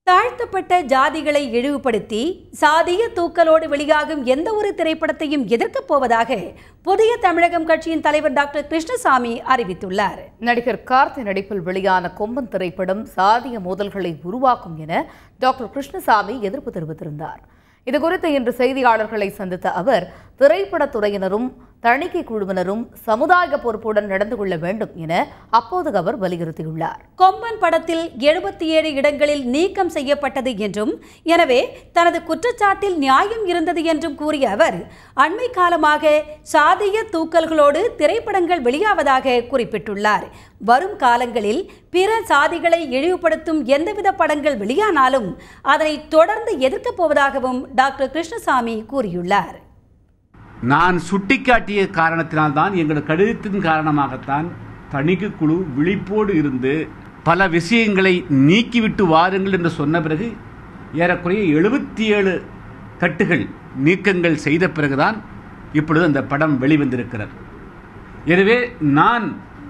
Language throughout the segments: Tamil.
தாழ்த்தப்பட்ட ஜாதிகளை இழிவுபடுத்தி சாதிய தூக்கலோடு வெளியாகும் எந்த ஒரு திரைப்படத்தையும் எதிர்க்கப் போவதாக புதிய தமிழகம் கட்சியின் தலைவர் டாக்டர் கிருஷ்ணசாமி அறிவித்துள்ளார் நடிகர் கார்த்தி நடிப்பில் வெளியான கொம்பன் திரைப்படம் சாதிய மோதல்களை உருவாக்கும் என டாக்டர் கிருஷ்ணசாமி எதிர்ப்பு தெரிவித்திருந்தார் இதுகுறித்து இன்று செய்தியாளர்களை சந்தித்த அவர் திரைப்படத்துறையினரும் தணிக்கை குழுவினரும் சமுதாய பொறுப்புடன் நடந்து கொள்ள வேண்டும் என அப்போது அவர் வலியுறுத்தியுள்ளார் கொம்பன் படத்தில் எழுபத்தி ஏழு இடங்களில் நீக்கம் செய்யப்பட்டது என்றும் எனவே தனது குற்றச்சாட்டில் நியாயம் இருந்தது என்றும் கூறிய அவர் அண்மை காலமாக சாதிய தூக்கல்களோடு திரைப்படங்கள் வெளியாவதாக குறிப்பிட்டுள்ளார் வரும் காலங்களில் பிற சாதிகளை இழிவுபடுத்தும் எந்தவித படங்கள் வெளியானாலும் அதனை தொடர்ந்து எதிர்க்கப் போவதாகவும் டாக்டர் கிருஷ்ணசாமி கூறியுள்ளார் நான் சுட்டிக்காட்டிய காரணத்தினால்தான் எங்கள் கடிதத்தின் காரணமாகத்தான் தணிக்கை குழு விழிப்போடு இருந்து பல விஷயங்களை நீக்கிவிட்டு வாருங்கள் என்று சொன்ன பிறகு ஏறக்குறைய எழுபத்தி ஏழு கட்டுகள் நீக்கங்கள் செய்த பிறகுதான் இப்பொழுது அந்த படம் வெளிவந்திருக்கிறது எனவே நான்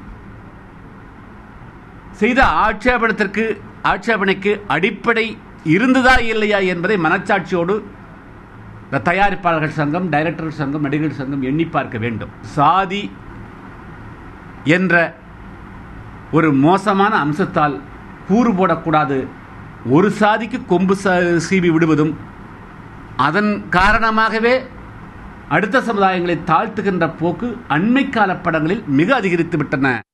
செய்த ஆட்சேபனத்திற்கு ஆட்சேபனைக்கு அடிப்படை இருந்ததா இல்லையா என்பதை மனச்சாட்சியோடு இந்த தயாரிப்பாளர்கள் சங்கம் டைரக்டர்கள் சங்கம் நடிகர்கள் சங்கம் எண்ணி பார்க்க வேண்டும் சாதி என்ற ஒரு மோசமான அம்சத்தால் கூறு போடக்கூடாது ஒரு சாதிக்கு கொம்பு ச- சீவி விடுவதும் அதன் காரணமாகவே அடுத்த சமுதாயங்களை தாழ்த்துகின்ற போக்கு அண்மை கால படங்களில் மிக அதிகரித்து விட்டன